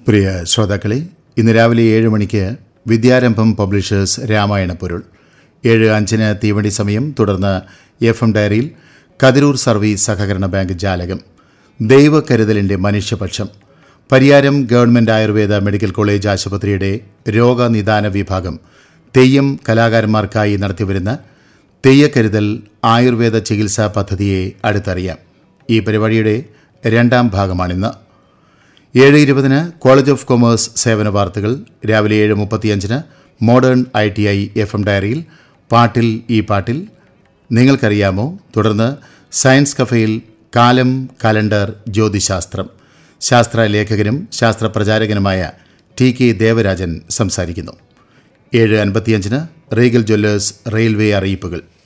പ്രിയ ശ്രോതാക്കളെ ഇന്ന് രാവിലെ ഏഴ് മണിക്ക് വിദ്യാരംഭം പബ്ലിഷേഴ്സ് രാമായണ പൊരുൾ ഏഴ് അഞ്ചിന് തീവണ്ടി സമയം തുടർന്ന് എഫ് എം ഡയറിയിൽ കതിരൂർ സർവീസ് സഹകരണ ബാങ്ക് ജാലകം ദൈവകരുതലിൻ്റെ മനുഷ്യപക്ഷം Pariyaram government Ayurveda medical college ആശുപത്രിയുടെ രോഗനിദാന വിഭാഗം തെയ്യം കലാകാരന്മാർക്കായി നടത്തിവരുന്ന തെയ്യക്കരുതൽ ആയുർവേദ ചികിത്സാ പദ്ധതിയെ അടുത്തറിയാം ഈ പരിപാടിയുടെ രണ്ടാം ഭാഗമാണിന്ന് ഏഴ് ഇരുപതിന് കോളേജ് ഓഫ് കൊമേഴ്സ് സേവന വാർത്തകൾ രാവിലെ ഏഴ് മുപ്പത്തിയഞ്ചിന് modern I T I F M ഡയറിയിൽ പാട്ടിൽ ഈ പാട്ടിൽ നിങ്ങൾക്കറിയാമോ തുടർന്ന് സയൻസ് കഫയിൽ കാലം കലണ്ടർ ജ്യോതിശാസ്ത്രം ശാസ്ത്ര ലേഖകനും ശാസ്ത്ര പ്രചാരകനുമായ ടി കെ ദേവരാജൻ സംസാരിക്കുന്നു ഏഴ് അൻപത്തിയഞ്ചിന് റീഗൽ ജ്വല്ലേഴ്സ് റെയിൽവേ അറിയിപ്പുകൾ